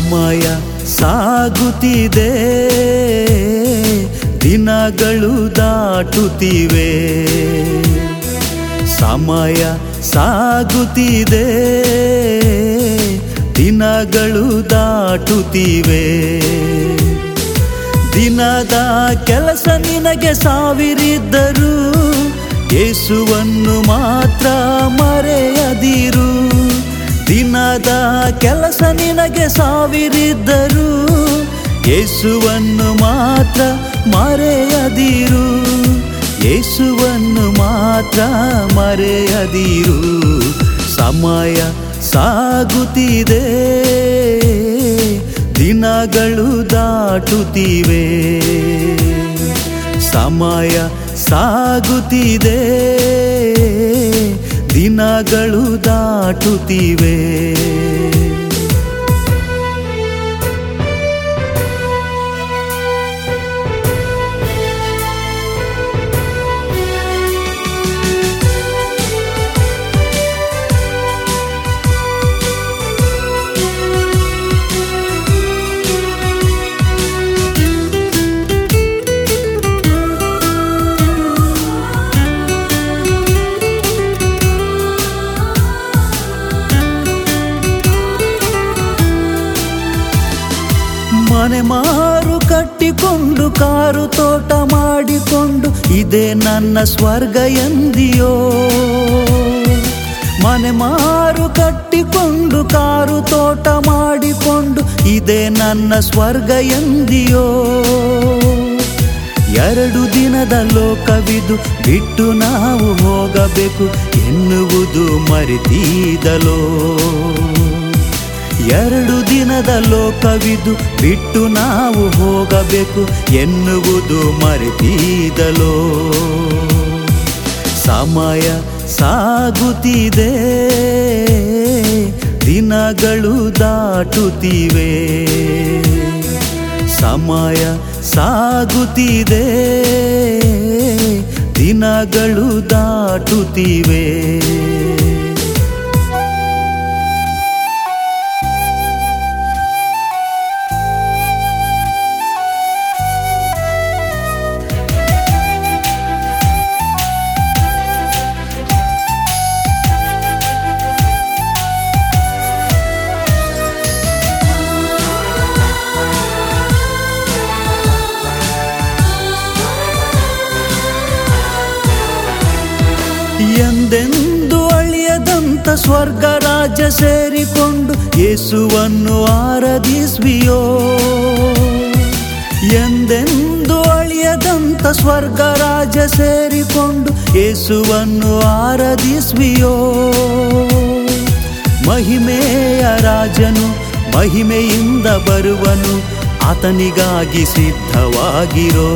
ಸಮಯ ಸಾಗುತ್ತಿದೆ ದಿನಗಳು ದಾಟುತ್ತಿವೆ ಸಮಯ ಸಾಗುತ್ತಿದೆ ದಿನಗಳು ದಾಟುತ್ತಿವೆ ದಿನದ ಕೆಲಸ ನಿನಗೆ ಸಾವಿರಿದ್ದರು ಯೇಸುವನ್ನು ಮಾತ್ರ ಮರೆಯದಿರು ದಿನದ ಕೆಲಸ ನಿನಗೆ ಸಾವಿರಿದ್ದರು ಯೇಸುವನ್ನು ಮಾತ್ರ ಮರೆಯದಿರು ಯೇಸುವನ್ನು ಮಾತ್ರ ಮರೆಯದಿರು ಸಮಯ ಸಾಗುತ್ತಿದೆ ದಿನಗಳು ದಾಟುತ್ತಿವೆ ಸಮಯ ಸಾಗುತ್ತಿದೆ ದಿನಗಳು ದಾಟುತ್ತಿವೆ ಮನೆ ಮಾರು ಕಟ್ಟಿಕೊಂಡು ಕಾರು ತೋಟ ಮಾಡಿಕೊಂಡು ಇದೇ ನನ್ನ ಸ್ವರ್ಗ ಎಂದಿಯೋ ಮನೆ ಮಾರು ಕಟ್ಟಿಕೊಂಡು ಕಾರು ತೋಟ ಮಾಡಿಕೊಂಡು ಇದೇ ನನ್ನ ಸ್ವರ್ಗ ಎಂದಿಯೋ ಎರಡು ದಿನದ ಲೋಕವಿದು ಬಿಟ್ಟು ನಾವು ಹೋಗಬೇಕು ಎನ್ನುವುದು ಮರೆತೀದಲೋ ಎರಡು ದಿನದ ಲೋಕವಿದು ಬಿಟ್ಟು ನಾವು ಹೋಗಬೇಕು ಎನ್ನುವುದು ಮರೆತೀದಲೋ ಸಮಯ ಸಾಗುತ್ತಿದೆ ದಿನಗಳು ದಾಟುತ್ತಿವೆ ಸಮಯ ಸಾಗುತ್ತಿದೆ ದಿನಗಳು ದಾಟುತ್ತಿವೆ ಎಂದೆಂದು ಅಳಿಯದಂತ ಸ್ವರ್ಗ ರಾಜ್ಯ ಸೇರಿಕೊಂಡು ಯೇಸುವನ್ನು ಆರಾಧಿಸುವಿಯೋ ಎಂದೆಂದು ಅಳಿಯದಂತ ಸ್ವರ್ಗ ರಾಜ್ಯ ಸೇರಿಕೊಂಡು ಯೇಸುವನ್ನು ಆರಾಧಿಸುವಿಯೋ ಮಹಿಮೆಯ ರಾಜನು ಮಹಿಮೆಯಿಂದ ಬರುವನು ಆತನಿಗಾಗಿ ಸಿದ್ಧವಾಗಿರೋ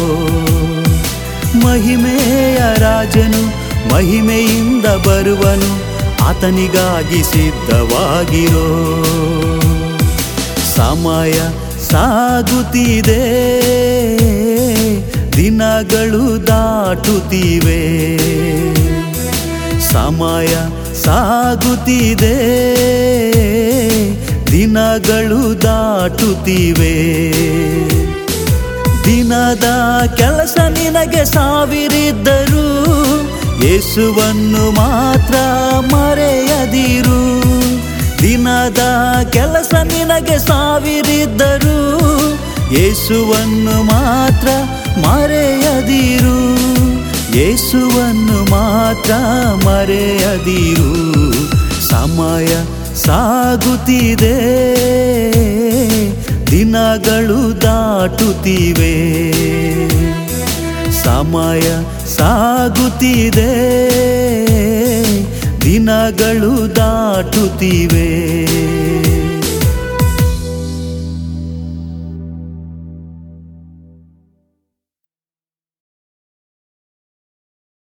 ಮಹಿಮೆಯ ರಾಜನು ಮಹಿಮೆಯಿಂದ ಬರುವನು ಆತನಿಗಾಗಿ ಸಿದ್ಧವಾಗಿರೋ ಸಮಯ ಸಾಗುತ್ತಿದೆ ದಿನಗಳು ದಾಟುತ್ತಿವೆ ಸಮಯ ಸಾಗುತ್ತಿದೆ ದಿನಗಳು ದಾಟುತ್ತಿವೆ ದಿನದ ಕೆಲಸ ನಿನಗೆ ಸಾವಿರಿದ್ದರು ಯೇಸುವನ್ನು ಮಾತ್ರ ಮರೆಯದಿರು ದಿನದ ಕೆಲಸ ನಿನಗೆ ಸಾವಿರಿದ್ದರು ಯೇಸುವನ್ನು ಮಾತ್ರ ಮರೆಯದಿರು ಯೇಸುವನ್ನು ಮಾತ್ರ ಮರೆಯದಿರು ಸಮಯ ಸಾಗುತ್ತಿದೆ ದಿನಗಳು ದಾಟುತ್ತಿವೆ ಸಮಯ ಸಾಗುತ್ತಿದೆ ದಿನಗಳು ದಾಟುತ್ತಿವೆ